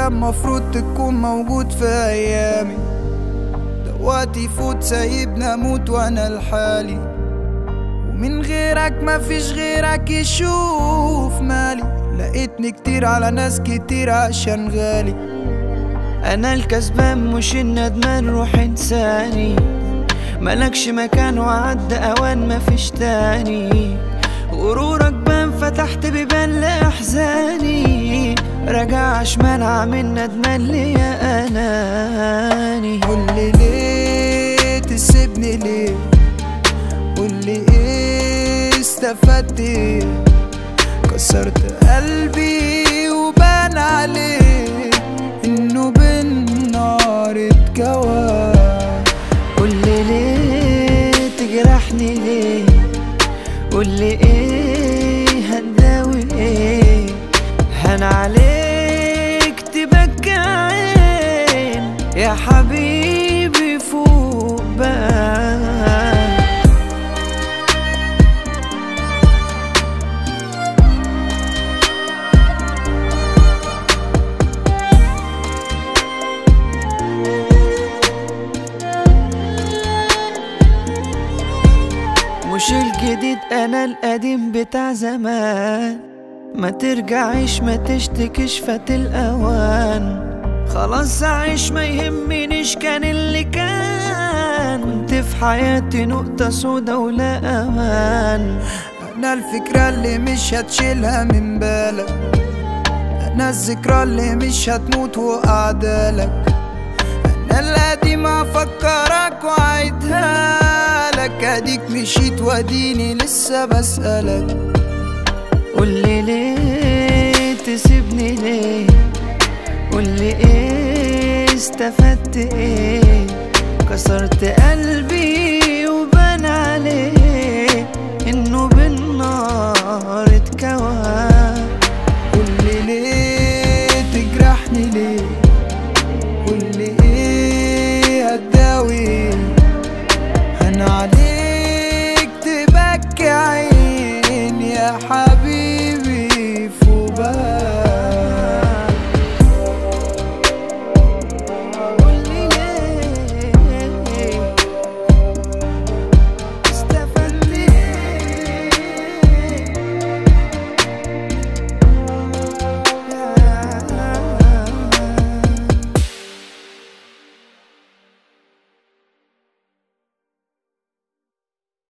كان مفروض تكون موجود في ايامي ده وقت يفوت سايبنا اموت وانا لحالي ومن غيرك مفيش غيرك يشوف مالي لقيتني كتير على ناس كتير عشان غالي انا الكسبان مش الندمان روح انساني ملكش مكان وعد اوان مفيش تاني غرورك بان فتحت بيبان لاحزاني رجع شمال عامل ندمان ليا اناني قولي ليه تسيبني ليه قولي ايه استفدت ايه كسرت قلبي وبان عليه انه بالنار اتكوى قولي ليه تجرحني ليه قولي ايه هتداوي ايه هان عليك تبكي عين يا حبيبي فوق بقى مش الجديد انا القديم بتاع زمان ما ترجعيش ما تشتكيش فات الاوان خلاص عايش ما يهمنيش كان اللي كان كنت في حياتي نقطة سودا ولا امان انا الفكرة اللي مش هتشيلها من بالك انا الذكرى اللي مش هتموت وقعدالك انا القديم افكرك وعيدها لك اديك مشيت واديني لسه بسألك قولي ليه تسيبني ليه قولي ايه استفدت ايه كسرت قلبي وبان عليه